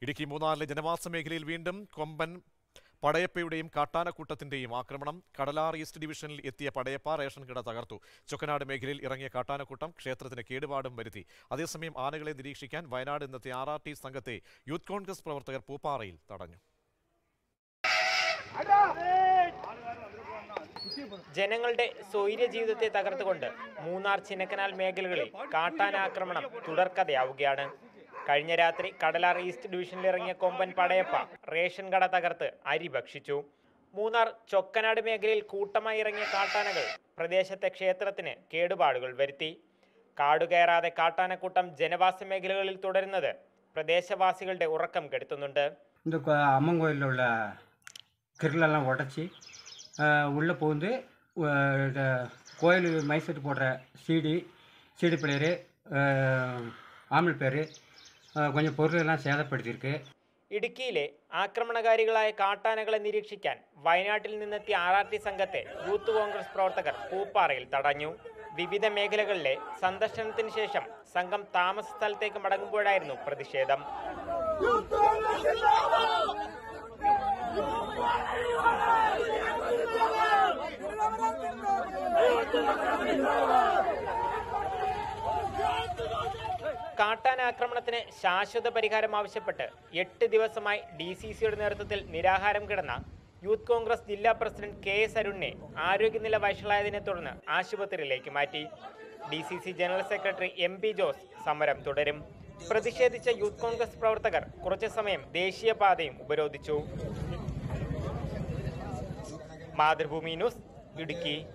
ഇടുക്കി മൂന്നാറിലെ ജനവാസ മേഖലയിൽ വീണ്ടും കൊമ്പൻ പടയപ്പയുടെയും കാട്ടാനക്കൂട്ടത്തിന്റെയും ആക്രമണം കടലാർ ഈസ്റ്റ് ഡിവിഷനിൽ എത്തിയ പടയപ്പ റേഷൻ കട തകർത്തു ചൊക്കനാട് മേഖലയിൽ ഇറങ്ങിയ കാട്ടാനക്കൂട്ടം ക്ഷേത്രത്തിന് കേടുപാടും വരുത്തി അതേസമയം ആനകളെ നിരീക്ഷിക്കാൻ വയനാട് ഇന്നത്തെ ആർ ആർ ടി സംഘത്തെ യൂത്ത് കോൺഗ്രസ് പ്രവർത്തകർ പൂപ്പാറയിൽ തടഞ്ഞു ജനങ്ങളുടെ സ്വൈര്യ ജീവിതത്തെ തകർത്തുകൊണ്ട് മൂന്നാർ ചിന്നക്കനാൽ മേഖലകളിൽ കാട്ടാനാക്രമണം തുടർക്കഥയാവുകയാണ് കഴിഞ്ഞ രാത്രി കടലാർ ഈസ്റ്റ് ഡിവിഷനിൽ ഇറങ്ങിയ കൊമ്പൻ പടയപ്പ റേഷൻ കട തകർത്ത് അരി ഭക്ഷിച്ചു മൂന്നാർ ചൊക്കനാട് മേഖലയിൽ കൂട്ടമായി ഇറങ്ങിയ കാട്ടാനകൾ പ്രദേശത്തെ ക്ഷേത്രത്തിന് കേടുപാടുകൾ വരുത്തി കാടുകയറാതെ കാട്ടാനക്കൂട്ടം ജനവാസ മേഖലകളിൽ തുടരുന്നത് പ്രദേശവാസികളുടെ ഉറക്കം കെടുത്തുന്നുണ്ട് இந்த கோ- அம்மன் கோயிலில் உள்ள கிருளெல்லாம் உடச்சி உள்ளே பூந்து அஹ், இந்த கோயில் மைசெட்டு போடுற சீடி சீடி பிளேயரு ஆம்பல் பேர் கொஞ்சம் பொருளெல்லாம் சேதப்படுத்தியிருக்கு ഇടുക്കിയിലെ ആക്രമണകാരികളായ കാട്ടാനകളെ നിരീക്ഷിക്കാൻ വയനാട്ടിൽ നിന്നെത്തിയ ആർ ആർ ടി സംഘത്തെ യൂത്ത് കോൺഗ്രസ് പ്രവർത്തകർ പൂപ്പാറയിൽ തടഞ്ഞു വിവിധ മേഖലകളിലെ സന്ദർശനത്തിന് ശേഷം സംഘം താമസ സ്ഥലത്തേക്ക് മടങ്ങുമ്പോഴായിരുന്നു പ്രതിഷേധം കാട്ടാന ആക്രമണത്തിന് ശാശ്വത പരിഹാരം ആവശ്യപ്പെട്ട് എട്ട് ദിവസമായി ഡി സി സിയുടെ നേതൃത്വത്തിൽ നിരാഹാരം കിടന്ന യൂത്ത് കോൺഗ്രസ് ജില്ലാ പ്രസിഡന്റ് കെ എസ് അരുണിനെ ആരോഗ്യനില വഷളായതിനെ തുടർന്ന് ആശുപത്രിയിലേക്ക് മാറ്റി D C C general secretary M P Jose സമരം തുടരും പ്രതിഷേധിച്ച യൂത്ത് കോൺഗ്രസ് പ്രവർത്തകർ കുറച്ചു സമയം ദേശീയപാതയും ഉപരോധിച്ചു മാതൃഭൂമി ന്യൂസ് ഇടുക്കി